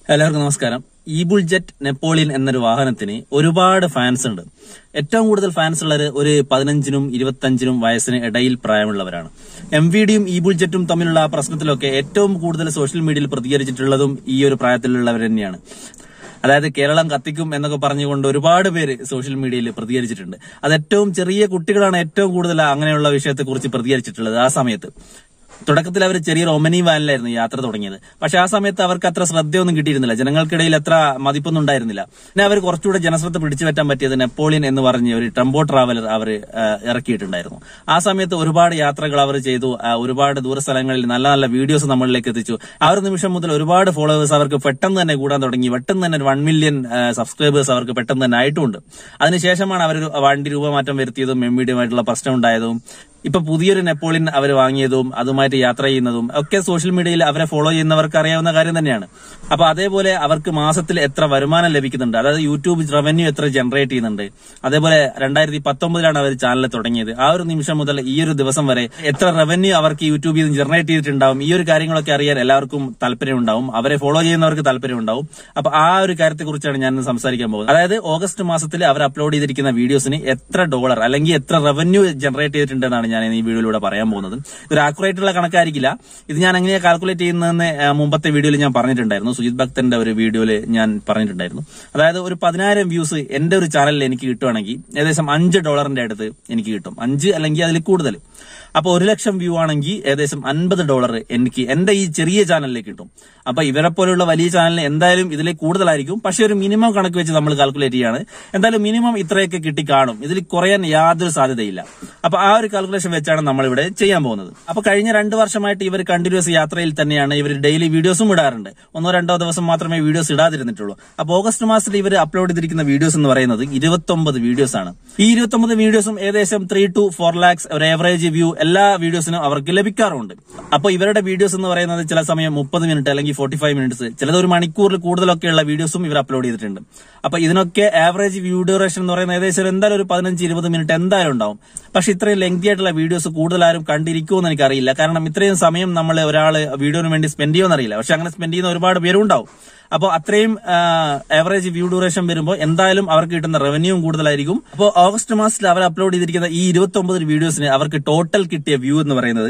എല്ലാവർക്കും നമസ്കാരം ഈ ബുൾജെറ്റ് നെപ്പോളിയൻ എന്നൊരു വാഹനത്തിന് ഒരുപാട് ഫാൻസ് ഉണ്ട് ഏറ്റവും കൂടുതൽ ഫാൻസ് ഉള്ളത് ഒരു പതിനഞ്ചിനും ഇരുപത്തഞ്ചിനും വയസ്സിന് ഇടയിൽ പ്രായമുള്ളവരാണ് എം വി ഡിയും ഈ ബുൾജെറ്റും തമ്മിലുള്ള ആ പ്രശ്നത്തിലൊക്കെ ഏറ്റവും കൂടുതൽ സോഷ്യൽ മീഡിയയിൽ പ്രതികരിച്ചിട്ടുള്ളതും ഈ ഒരു പ്രായത്തിലുള്ളവർ തന്നെയാണ് അതായത് കേരളം കത്തിക്കും എന്നൊക്കെ പറഞ്ഞുകൊണ്ട് ഒരുപാട് പേര് സോഷ്യൽ മീഡിയയിൽ പ്രതികരിച്ചിട്ടുണ്ട് അത് ഏറ്റവും ചെറിയ കുട്ടികളാണ് ഏറ്റവും കൂടുതൽ അങ്ങനെയുള്ള വിഷയത്തെക്കുറിച്ച് പ്രതികരിച്ചിട്ടുള്ളത് ആ സമയത്ത് തുടക്കത്തിൽ അവർ ചെറിയൊരു ഒമനി വാനിലായിരുന്നു യാത്ര തുടങ്ങിയത് പക്ഷെ ആ സമയത്ത് അവർക്ക് അത്ര ശ്രദ്ധയൊന്നും കിട്ടിയിരുന്നില്ല ജനങ്ങൾക്കിടയിൽ അത്ര മതിപ്പൊന്നും ഉണ്ടായിരുന്നില്ല പിന്നെ അവർ കുറച്ചുകൂടെ ജനശ്രദ്ധ പിടിച്ചു പറ്റാൻ പറ്റിയത് നെപ്പോളിയൻ എന്ന് പറഞ്ഞ ഒരു ടെമ്പോ ട്രാവലർ അവർ ഇറക്കിയിട്ടുണ്ടായിരുന്നു ആ സമയത്ത് ഒരുപാട് യാത്രകൾ അവർ ചെയ്തു ആ, ഒരുപാട് ദൂരസ്ഥലങ്ങളിൽ നല്ല നല്ല വീഡിയോസ് നമ്മളിലേക്ക് എത്തിച്ചു ആ ഒരു നിമിഷം മുതൽ ഒരുപാട് ഫോളോവേഴ്സ് അവർക്ക് പെട്ടെന്ന് തന്നെ കൂടാൻ തുടങ്ങി പെട്ടെന്ന് തന്നെ വൺ മില്യൺ സബ്സ്ക്രൈബേഴ്സ് അവർക്ക് പെട്ടെന്ന് തന്നെ ആയിട്ടുമുണ്ട് അതിനുശേഷമാണ് അവർ വണ്ടി രൂപമാറ്റം വരുത്തിയതും എം മീഡിയമായിട്ടുള്ള പ്രശ്നം ഉണ്ടായതും ഇപ്പൊ പുതിയൊരു നെപ്പോളിയൻ അവർ വാങ്ങിയതും അതുമായിട്ട് യാത്ര ചെയ്യുന്നതും ഒക്കെ സോഷ്യൽ മീഡിയയിൽ അവരെ ഫോളോ ചെയ്യുന്നവർക്ക് അറിയാവുന്ന കാര്യം തന്നെയാണ് അപ്പൊ അതേപോലെ അവർക്ക് മാസത്തിൽ എത്ര വരുമാനം ലഭിക്കുന്നുണ്ട് അതായത് യൂട്യൂബ് റവന്യൂ എത്ര ജനറേറ്റ് ചെയ്യുന്നുണ്ട് അതേപോലെ രണ്ടായിരത്തി പത്തൊമ്പതിലാണ് അവർ ചാനൽ തുടങ്ങിയത് ആ ഒരു നിമിഷം മുതൽ ഈ ഒരു ദിവസം വരെ എത്ര റവന്യൂ അവർക്ക് യൂട്യൂബിൽ നിന്ന് ജനറേറ്റ് ചെയ്തിട്ടുണ്ടാവും ഈ ഒരു കാര്യങ്ങളൊക്കെ അറിയാൻ എല്ലാവർക്കും താല്പര്യമുണ്ടാവും അവരെ ഫോളോ ചെയ്യുന്നവർക്ക് താല്പര്യമുണ്ടാവും അപ്പൊ ആ ഒരു കാര്യത്തെക്കുറിച്ചാണ് ഞാൻ ഇന്ന് സംസാരിക്കാൻ പോകുന്നത് അതായത് ഓഗസ്റ്റ് മാസത്തിൽ അവർ അപ്ലോഡ് ചെയ്തിരിക്കുന്ന വീഡിയോസിന് എത്ര ഡോളർ അല്ലെങ്കിൽ എത്ര റവന്യൂ ജനറേറ്റ് ചെയ്തിട്ടുണ്ടെന്നാണ് ഞാൻ ഈ വീഡിയോയിലൂടെ പറയാൻ പോകുന്നത് ഇതൊരു ആക്യുറേറ്റ് ഉള്ള കണക്കായിരിക്കില്ല ഇത് ഞാൻ എങ്ങനെയാ കാൽക്കുലേറ്റ് ചെയ്യുന്നതെന്ന് ആ, മുമ്പത്തെ വീഡിയോയിൽ ഞാൻ പറഞ്ഞിട്ടുണ്ടായിരുന്നു സുജിത് ഭക്തന്റെ ഒരു വീഡിയോയിൽ ഞാൻ പറഞ്ഞിട്ടുണ്ടായിരുന്നു അതായത് ഒരു പതിനായിരം വ്യൂസ് എന്റെ ഒരു ചാനലിൽ എനിക്ക് കിട്ടുവാണെങ്കിൽ ഏകദേശം അഞ്ച് ഡോളറിന്റെ അടുത്ത് എനിക്ക് കിട്ടും അഞ്ച് അല്ലെങ്കിൽ അതിൽ കൂടുതൽ അപ്പൊ ഒരു ലക്ഷം വ്യൂ ആണെങ്കിൽ ഏകദേശം അൻപത് ഡോളർ എനിക്ക് എന്റെ ഈ ചെറിയ ചാനലിലേക്ക് കിട്ടും അപ്പൊ ഇവരെ പോലെയുള്ള വലിയ ചാനലിന് എന്തായാലും ഇതിൽ കൂടുതലായിരിക്കും പക്ഷെ ഒരു മിനിമം കണക്ക് വെച്ച് നമ്മൾ കാൽക്കുലേറ്റ് ചെയ്യാണ് എന്തായാലും മിനിമം ഇത്രയൊക്കെ കിട്ടി കാണും ഇതിൽ കുറയാൻ യാതൊരു സാധ്യതയില്ല അപ്പൊ ആ ഒരു കാൽക്കുലേഷൻ വെച്ചാണ് നമ്മൾ ഇവിടെ ചെയ്യാൻ പോകുന്നത് അപ്പൊ കഴിഞ്ഞ രണ്ട് വർഷമായിട്ട് ഇവർ കണ്ടിന്യൂസ് യാത്രയിൽ തന്നെയാണ് ഇവർ ഡെയിലി വീഡിയോസും ഇടാറുണ്ട് ഒന്നോ രണ്ടോ ദിവസം മാത്രമേ വീഡിയോസ് ഇടാതിരുന്നിട്ടുള്ളൂ അപ്പൊ ഓഗസ്റ്റ് മാസത്തിൽ ഇവർ അപ്ലോഡ് ചെയ്തിരിക്കുന്ന വീഡിയോസ് എന്ന് പറയുന്നത് ഇരുപത്തൊമ്പത് വീഡിയോസ് ആണ് ഈ ഇരുപത്തൊമ്പത് വീഡിയോസും ഏകദേശം ത്രീ ടു ഫോർ ലാക്സ് ഒരു ഏവറേജ് വ്യൂ എല്ലാ വീഡിയോസിനും അവർക്ക് ലഭിക്കാറുണ്ട് അപ്പോൾ ഇവരുടെ വീഡിയോസ് എന്ന് പറയുന്നത് ചില സമയം മുപ്പത് മിനിറ്റ് അല്ലെങ്കിൽ ഫോർട്ടി ഫൈവ് മിനിറ്റ്സ് ചിലത് ഒരു മണിക്കൂറിൽ കൂടുതലൊക്കെയുള്ള വീഡിയോസും ഇവർ അപ്ലോഡ് ചെയ്തിട്ടുണ്ട് അപ്പൊ ഇതിനൊക്കെ ആവറേജ് വ്യൂ ഡ്യൂറേഷൻ എന്ന് പറയുന്നത് ഏകദേശം ഒരു എന്തായാലും ഒരു പതിനഞ്ച് ഇരുപത് മിനിറ്റ് എന്തായാലും ഉണ്ടാവും പക്ഷെ ഇത്രയും ലെങ്തി ആയിട്ടുള്ള വീഡിയോസ് കൂടുതൽ ആരും കണ്ടിരിക്കുമെന്ന് എനിക്കറിയില്ല കാരണം ഇത്രയും സമയം നമ്മൾ ഒരാൾ വീഡിയോന് വേണ്ടി സ്പെൻഡ് ചെയ്യുമെന്ന് അറിയില്ല പക്ഷെ അങ്ങനെ സ്പെൻഡ് ചെയ്യുന്ന ഒരുപാട് പേരും ഉണ്ടാവും അപ്പോൾ അത്രയും ആവറേജ് വ്യൂ ഡ്യൂറേഷൻ വരുമ്പോൾ എന്തായാലും അവർക്ക് കിട്ടുന്ന റവന്യൂവും കൂടുതലായിരിക്കും അപ്പോൾ ഓഗസ്റ്റ് മാസത്തിൽ അവർ അപ്ലോഡ് ചെയ്തിരിക്കുന്ന ഈ ഇരുപത്തി ഒമ്പത് വീഡിയോസിന് അവർക്ക് ടോട്ടൽ കിട്ടിയ വ്യൂ എന്ന് പറയുന്നത്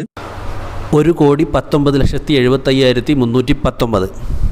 ഒരു കോടി പത്തൊമ്പത് ലക്ഷത്തി എഴുപത്തി അയ്യായിരത്തി മുന്നൂറ്റി പത്തൊമ്പത്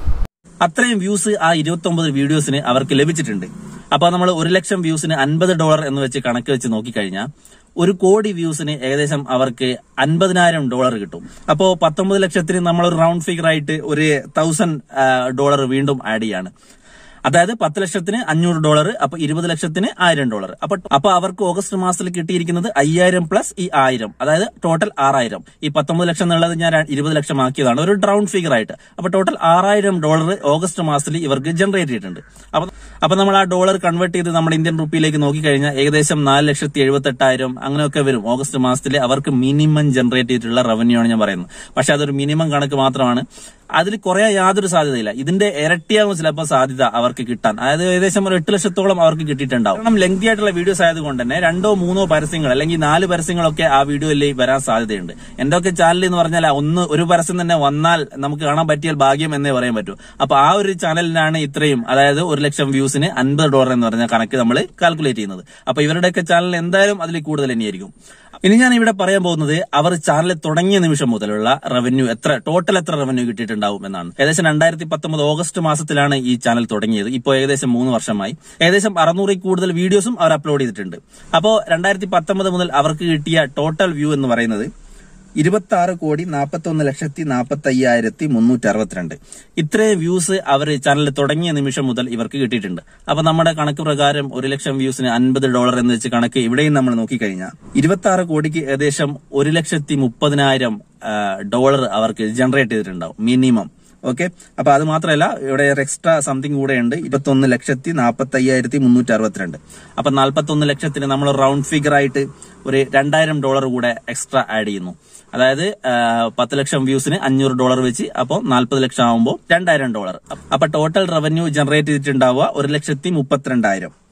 അത്രയും വ്യൂസ് ആ ഇരുപത്തി ഒമ്പത് വീഡിയോസിന് അവർക്ക് ലഭിച്ചിട്ടുണ്ട് അപ്പൊ നമ്മൾ ഒരു ലക്ഷം വ്യൂസിന് അൻപത് ഡോളർ എന്ന് വെച്ച് കണക്ക് വെച്ച് നോക്കിക്കഴിഞ്ഞാൽ ഒരു കോടി വ്യൂസിന് ഏകദേശം അവർക്ക് അൻപതിനായിരം ഡോളർ കിട്ടും അപ്പോ പത്തൊമ്പത് ലക്ഷത്തിന് നമ്മൾ ഒരു റൗണ്ട് ഫിഗർ ആയിട്ട് ഒരു തൗസൻഡ് ഡോളർ വീണ്ടും ആഡ് ചെയ്യാണ് അതായത് പത്ത് ലക്ഷത്തിന് അഞ്ഞൂറ് ഡോളർ അപ്പൊ ഇരുപത് ലക്ഷത്തിന് ആയിരം ഡോളർ അപ്പൊ അപ്പൊ അവർക്ക് ഓഗസ്റ്റ് മാസത്തിൽ കിട്ടിയിരിക്കുന്നത് അയ്യായിരം പ്ലസ് ഈ ആയിരം അതായത് ടോട്ടൽ ആറായിരം ഈ പത്തൊമ്പത് ലക്ഷം എന്നുള്ളത് ഞാൻ ഇരുപത് ലക്ഷം ആക്കിയതാണ് ഒരു റൗണ്ട് ഫിഗർ ആയിട്ട് അപ്പൊ ടോട്ടൽ ആറായിരം ഡോളർ ഓഗസ്റ്റ് മാസത്തിൽ ഇവർക്ക് ജനറേറ്റ് ചെയ്തിട്ടുണ്ട് അപ്പൊ അപ്പൊ നമ്മൾ ആ ഡോളർ കൺവേർട്ട് ചെയ്ത് നമ്മുടെ ഇന്ത്യൻ റുപ്പിയിലേക്ക് നോക്കിക്കഴിഞ്ഞാൽ ഏകദേശം നാല് ലക്ഷത്തി എഴുപത്തി എട്ടായിരം അങ്ങനെയൊക്കെ വരും ഓഗസ്റ്റ് മാസത്തിൽ അവർക്ക് മിനിമം ജനറേറ്റ് ചെയ്തിട്ടുള്ള റവന്യൂ ആണ് ഞാൻ പറയുന്നത് പക്ഷെ അതൊരു മിനിമം കണക്ക് മാത്രമാണ് അതിൽ കുറയാൻ യാതൊരു സാധ്യതയില്ല ഇതിന്റെ ഇരട്ടിയാവും ചിലപ്പോൾ സാധ്യത അവർക്ക് കിട്ടാൻ അതായത് ഏകദേശം ഒരു എട്ട് ലക്ഷത്തോളം അവർക്ക് കിട്ടിയിട്ടുണ്ടാവും കാരണം ലെങ്തി ആയിട്ടുള്ള വീഡിയോസ് ആയതുകൊണ്ട് തന്നെ രണ്ടോ മൂന്നോ പരസ്യങ്ങൾ അല്ലെങ്കിൽ നാല് പരസ്യങ്ങളൊക്കെ ആ വീഡിയോയിൽ വരാൻ സാധ്യതയുണ്ട് എന്റെ ഒക്കെ ചാനൽ എന്ന് പറഞ്ഞാൽ ഒന്ന് ഒരു പരസ്യം തന്നെ വന്നാൽ നമുക്ക് കാണാൻ പറ്റിയാൽ ഭാഗ്യം എന്നേ പറയാൻ പറ്റൂ അപ്പൊ ആ ഒരു ചാനലിനാണ് ഇത്രയും അതായത് ഒരു ലക്ഷം വ്യൂസിന് അൻപത് ഡോളർ എന്ന് പറഞ്ഞ കണക്ക് നമ്മൾ കാൽക്കുലേറ്റ് ചെയ്യുന്നത് അപ്പൊ ഇവരുടെയൊക്കെ ചാനൽ എന്തായാലും അതിൽ കൂടുതൽ തന്നെയായിരിക്കും ഇനി ഞാൻ ഇവിടെ പറയാൻ പോകുന്നത് അവർ ചാനൽ തുടങ്ങിയ നിമിഷം മുതലുള്ള റവന്യൂ എത്ര ടോട്ടൽ എത്ര റവന്യൂ കിട്ടിയിട്ടുണ്ടാവും എന്നാണ് ഏകദേശം രണ്ടായിരത്തി പത്തൊമ്പത് ഓഗസ്റ്റ് മാസത്തിലാണ് ഈ ചാനൽ തുടങ്ങിയത് ഇപ്പോൾ ഏകദേശം മൂന്ന് വർഷമായി ഏകദേശം അറുന്നൂറിൽ കൂടുതൽ വീഡിയോസും അവർ അപ്ലോഡ് ചെയ്തിട്ടുണ്ട് അപ്പോൾ രണ്ടായിരത്തി പത്തൊമ്പത് മുതൽ അവർക്ക് കിട്ടിയ ടോട്ടൽ വ്യൂ എന്ന് പറയുന്നത് ഇരുപത്തി ആറ് കോടി നാൽപ്പത്തി ഒന്ന് ലക്ഷത്തി നാൽപ്പത്തി അയ്യായിരത്തി മുന്നൂറ്റി അറുപത്തിരണ്ട് ഇത്രയും വ്യൂസ് അവർ ചാനൽ തുടങ്ങിയ നിമിഷം മുതൽ ഇവർക്ക് കിട്ടിയിട്ടുണ്ട് അപ്പൊ നമ്മുടെ കണക്ക് പ്രകാരം ഒരു ലക്ഷം വ്യൂസിന് അൻപത് ഡോളർ എന്ന് വെച്ച് കണക്ക് ഇവിടെയും നമ്മൾ നോക്കിക്കഴിഞ്ഞാൽ ഇരുപത്തി ആറ് കോടിക്ക് ഏകദേശം ഒരു ലക്ഷത്തി മുപ്പതിനായിരം ഡോളർ അവർക്ക് ജനറേറ്റ് ചെയ്തിട്ടുണ്ടാവും മിനിമം ഓക്കെ അപ്പൊ അത് മാത്രമല്ല ഇവിടെ എക്സ്ട്രാ സംതിങ് കൂടെ ഉണ്ട് ഇരുപത്തൊന്ന് ലക്ഷത്തി നാൽപ്പത്തി അയ്യായിരത്തി മുന്നൂറ്റി അറുപത്തിരണ്ട് അപ്പൊ നാൽപ്പത്തൊന്ന് ലക്ഷത്തിന് നമ്മൾ റൗണ്ട് ഫിഗർ ആയിട്ട് ഒരു രണ്ടായിരം ഡോളർ കൂടെ എക്സ്ട്രാ ആഡ് ചെയ്യുന്നു അതായത് ആ, പത്ത് ലക്ഷം വ്യൂസിന് അഞ്ഞൂറ് ഡോളർ വെച്ച് അപ്പോൾ നാൽപ്പത് ലക്ഷം ആകുമ്പോൾ രണ്ടായിരം ഡോളർ അപ്പൊ ടോട്ടൽ റവന്യൂ ജനറേറ്റ് ചെയ്തിട്ടുണ്ടാവുക ഒരു ലക്ഷത്തി മുപ്പത്തിരണ്ടായിരം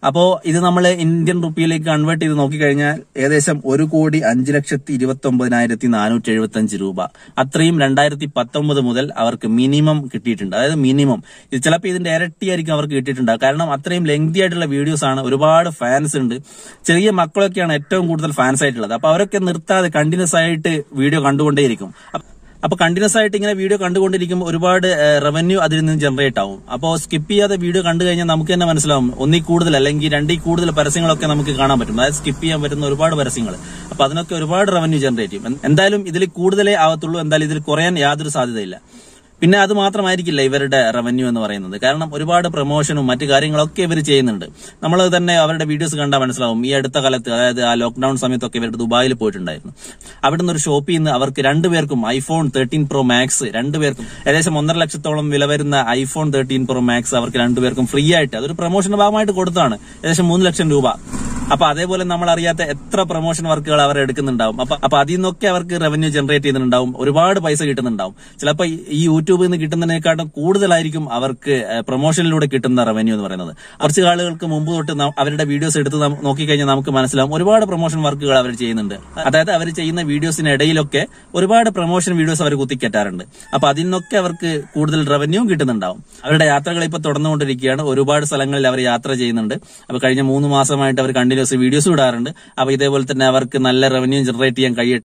അപ്പോ ഇത് നമ്മൾ ഇന്ത്യൻ റുപ്പിയിലേക്ക് കൺവേർട്ട് ചെയ്ത് നോക്കിക്കഴിഞ്ഞാൽ ഏകദേശം ഒരു കോടി അഞ്ച് ലക്ഷത്തി ഇരുപത്തി ഒമ്പതിനായിരത്തി നാനൂറ്റി എഴുപത്തി അഞ്ച് രൂപ അത്രയും രണ്ടായിരത്തി പത്തൊമ്പത് മുതൽ അവർക്ക് മിനിമം കിട്ടിയിട്ടുണ്ട് അതായത് മിനിമം ഇത് ചിലപ്പോൾ ഇതിന്റെ ഇരട്ടിയായിരിക്കും അവർക്ക് കിട്ടിയിട്ടുണ്ട് കാരണം അത്രയും ലെങ്തി ആയിട്ടുള്ള വീഡിയോസ് ആണ് ഒരുപാട് ഫാൻസ് ഉണ്ട് ചെറിയ മക്കളൊക്കെയാണ് ഏറ്റവും കൂടുതൽ ഫാൻസ് ആയിട്ടുള്ളത് അപ്പൊ അവരൊക്കെ നിർത്താതെ കണ്ടിന്യൂസ് ആയിട്ട് വീഡിയോ കണ്ടുകൊണ്ടേയിരിക്കും അപ്പ- അപ്പൊ കണ്ടിന്യൂസ് ആയിട്ട് ഇങ്ങനെ വീഡിയോ കണ്ടുകൊണ്ടിരിക്കുമ്പോൾ ഒരുപാട് റവന്യൂ അതിൽ നിന്ന് ജനറേറ്റ് ആവും അപ്പോൾ സ്കിപ്പ് ചെയ്യാതെ വീഡിയോ കണ്ടു കഴിഞ്ഞാൽ നമുക്ക് തന്നെ മനസ്സിലാവും ഒന്നിൽ കൂടുതൽ അല്ലെങ്കിൽ രണ്ടിൽ കൂടുതൽ പരസ്യങ്ങളൊക്കെ നമുക്ക് കാണാൻ പറ്റും അതായത് സ്കിപ്പ് ചെയ്യാൻ പറ്റുന്ന ഒരുപാട് പരസ്യങ്ങൾ അപ്പൊ അതിനൊക്കെ ഒരുപാട് റവന്യൂ ജനറേറ്റ് ചെയ്യും എന്തായാലും ഇതിൽ കൂടുതലേ ആവത്തുള്ളൂ എന്തായാലും ഇതിൽ കുറയാൻ യാതൊരു സാധ്യതയില്ല പിന്നെ അത് മാത്രമായിരിക്കില്ല ഇവരുടെ റവന്യൂ എന്ന് പറയുന്നത് കാരണം ഒരുപാട് പ്രൊമോഷനും മറ്റു കാര്യങ്ങളൊക്കെ ഇവർ ചെയ്യുന്നുണ്ട് നമ്മൾ തന്നെ അവരുടെ വീഡിയോസ് കണ്ടാൽ മനസ്സിലാവും ഈ അടുത്ത കാലത്ത് അതായത് ആ ലോക്ക്ഡൌൺ സമയത്തൊക്കെ ഇവർ ദുബായിൽ പോയിട്ടുണ്ടായിരുന്നു അവിടുന്ന് ഒരു ഷോപ്പിൽ നിന്ന് അവർക്ക് രണ്ടുപേർക്കും ഐഫോൺ തേർട്ടീൻ പ്രോ മാക്സ് രണ്ടുപേർക്കും ഏകദേശം ഒന്നര ലക്ഷത്തോളം വില വരുന്ന ഐഫോൺ തേർട്ടീൻ പ്രോ മാക്സ് അവർക്ക് രണ്ടുപേർക്കും ഫ്രീ ആയിട്ട് അതൊരു പ്രൊമോഷന്റെ ഭാഗമായിട്ട് കൊടുത്താണ് ഏകദേശം മൂന്ന് ലക്ഷം രൂപ അപ്പൊ അതേപോലെ നമ്മൾ അറിയാത്ത എത്ര പ്രൊമോഷൻ വർക്കുകൾ അവർ എടുക്കുന്നുണ്ടാവും അപ്പൊ അപ്പൊ അതിൽ നിന്നൊക്കെ അവർക്ക് റവന്യൂ ജനറേറ്റ് ചെയ്യുന്നുണ്ടാവും ഒരുപാട് പൈസ കിട്ടുന്നുണ്ടാവും ചിലപ്പോൾ ഈ യൂട്യൂബിൽ നിന്ന് കിട്ടുന്നതിനേക്കാളും കൂടുതലായിരിക്കും അവർക്ക് പ്രൊമോഷനിലൂടെ കിട്ടുന്ന റവന്യൂ എന്ന് പറയുന്നത് കുറച്ച് ആളുകൾക്ക് മുമ്പ് തൊട്ട് ന- അവരുടെ വീഡിയോസ് എടുത്ത് നം- നോക്കിക്കഴിഞ്ഞാൽ നമുക്ക് മനസ്സിലാവും ഒരുപാട് പ്രൊമോഷൻ വർക്കുകൾ അവർ ചെയ്യുന്നുണ്ട് അതായത് അവർ ചെയ്യുന്ന വീഡിയോസിനിടയിലൊക്കെ ഒരുപാട് പ്രൊമോഷൻ വീഡിയോസ് അവർ കുത്തിക്കെട്ടാറുണ്ട് അപ്പൊ അതിൽ നിന്നൊക്കെ അവർക്ക് കൂടുതൽ റവന്യൂ കിട്ടുന്നുണ്ടാവും അവരുടെ യാത്രകൾ ഇപ്പൊ തുടർന്നുകൊണ്ടിരിക്കുകയാണ് ഒരുപാട് സ്ഥലങ്ങളിൽ അവർ യാത്ര ചെയ്യുന്നുണ്ട് അപ്പൊ കഴിഞ്ഞ മൂന്ന് മാസമായിട്ട് അവർ കണ്ടിന്യൂസ് വീഡിയോസ് ഇടാറുണ്ട് അപ്പൊ ഇതേപോലെ തന്നെ അവർക്ക് നല്ല റവന്യൂ ജനറേറ്റ് ചെയ്യാൻ കഴിയട്ടെ